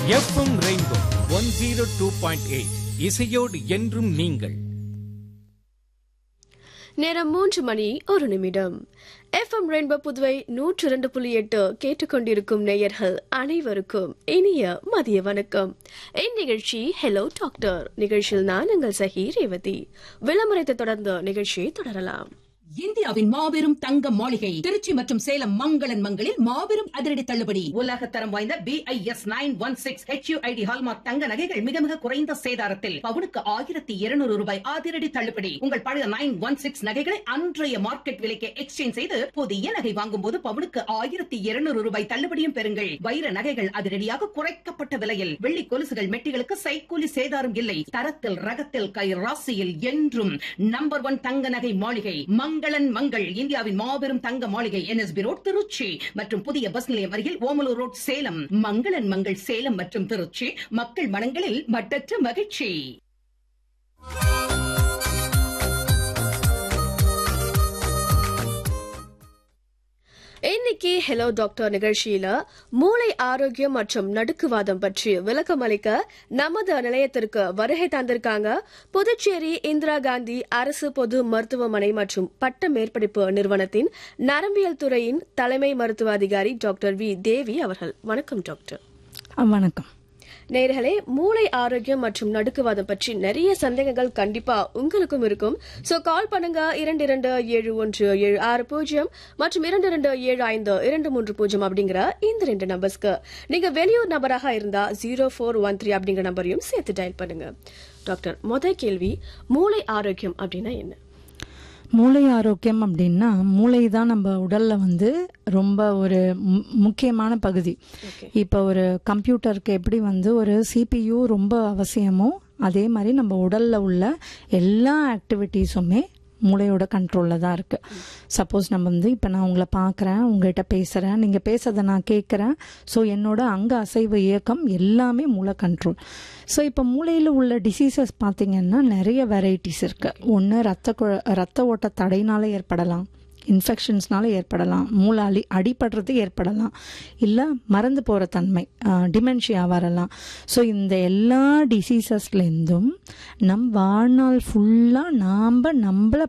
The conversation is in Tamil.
FM rainbow one zero two point eight இசையோடு என்றும் நீங்கள் நேரம் மூன்று மணி ஒரு நிமிடம் எஃப்எம் ரெயின்போ புதுவை நூற்று இரண்டு புள்ளி எட்டு கேட்டுக்கொண்டிருக்கும் நேயர்கள் அனைவருக்கும் இனிய மதிய வணக்கம் இந்நிகழ்ச்சி ஹலோ டாக்டர் நிகழ்ச்சியில் நான் உங்கள் சகி ரேவதி விளம்பரத்தை தொடர்ந்து நிகழ்ச்சியை தொடரலாம் இந்தியாவின் மாபெரும் தங்க மாளிகை திருச்சி மற்றும் சேலம் மங்களன் மங்களில் மாபெரும் அதிரடி தள்ளுபடி உலக தரம் வாய்ந்த B I S nine one six HUID hallmark தங்க நகைகள் மிக மிக குறைந்த சேதாரத்தில் பவுனுக்கு ஆயிரத்தி இருநூறு ரூபாய் அதிரடி தள்ளுபடி உங்கள் பழைய நைன் ஒன் சிக்ஸ் நகைகளை அன்றைய மார்க்கெட் விலைக்கு எக்ஸ்சேஞ்ச் செய்து புதிய நகை வாங்கும் போது பவுனுக்கு ஆயிரத்தி இருநூறு ரூபாய் தள்ளுபடியும் பெறுங்கள் வைர நகைகள் அதிரடியாக குறைக்கப்பட்ட விலையில் வெள்ளி கொலுசுகள் மெட்டிகளுக்கு சைக்கூலி சேதாரம் இல்லை தரத்தில் ரகத்தில் கை ராசியில் என்றும் நம்பர் ஒன் தங்க நகை மாளிகை மங்களன் மங்கள் இந்தியாவின் மாபெரும் தங்க மாளிகை என்எஸ்பி ரோட் திருச்சி மற்றும் புதிய பஸ் நிலையம் அருகில் ஓமலூர் ரோட் சேலம் மங்களன் மங்கள் சேலம் மற்றும் திருச்சி மக்கள் மனங்களில் மட்டற்ற மகிழ்ச்சி இன்னைக்கு ஹலோ டாக்டர் நிகழ்ச்சியில மூளை ஆரோக்கியம் மற்றும் நடுக்குவாதம் பற்றி விளக்கம் அளிக்க நமது நிலையத்திற்கு வருகை தந்திருக்காங்க புதுச்சேரி இந்திரா காந்தி அரசு பொது மருத்துவமனை மற்றும் பட்ட மேற்படிப்பு நிறுவனத்தின் நரம்பியல் துறையின் தலைமை மருத்துவ அதிகாரி டாக்டர் வி தேவி அவர்கள் வணக்கம் டாக்டர் ஆ, வணக்கம் நேர்களே மூளை ஆரோக்கியம் மற்றும் நடுக்குவாதம் பற்றி நிறைய சந்தேகங்கள் கண்டிப்பா உங்களுக்கும் இருக்கும் சோ கால் பண்ணுங்க இரண்டு இரண்டு ஏழு ஒன்று ஏழு ஆறு பூஜ்ஜியம் மற்றும் இரண்டு இரண்டு ஏழு ஐந்து இரண்டு மூன்று பூஜ்ஜியம் அப்படிங்கிற இந்த ரெண்டு நம்பர்ஸ்க்கு நீங்க வெளியூர் நபராக இருந்தா ஜீரோ ஃபோர் ஒன் த்ரீ அப்படிங்கிற நம்பரையும் சேர்த்து டயல் பண்ணுங்க டாக்டர் முதல் கேள்வி மூளை ஆரோக்கியம் அப்படின்னா என்ன மூளை ஆரோக்கியம் அப்படின்னா மூளை தான் நம்ம உடல்ல வந்து ரொம்ப ஒரு மு- முக்கியமான பகுதி இப்போ ஒரு கம்ப்யூட்டருக்கு எப்படி வந்து ஒரு சிபியு ரொம்ப அவசியமோ அதே மாதிரி நம்ம உடல்ல உள்ள எல்லா ஆக்டிவிட்டீஸுமே மூளையோட கண்ட்ரோலில் தான் இருக்குது சப்போஸ் நம்ம வந்து இப்போ நான் உங்களை பார்க்குறேன் உங்ககிட்ட பேசுகிறேன் நீங்கள் பேசுறதை நான் கேட்குறேன் ஸோ என்னோட அங்க அசைவு இயக்கம் எல்லாமே மூளை கண்ட்ரோல் ஸோ இப்போ மூளையில் உள்ள டிசீசஸ் பார்த்தீங்கன்னா நிறைய வெரைட்டிஸ் இருக்குது ஒன்று ரத்த குழ- ரத்த ஓட்ட தடையினால ஏற்படலாம் இன்ஃபெக்ஷன்ஸ்னால ஏற்படலாம் மூளை அடி அடிபடுறது ஏற்படலாம் இல்லை மறந்து போகிற தன்மை டிமென்ஷியா வரலாம் ஸோ இந்த எல்லா டிசீசஸ்லேருந்தும் நம் வாழ்நாள் ஃபுல்லாக நாம் நம்மளை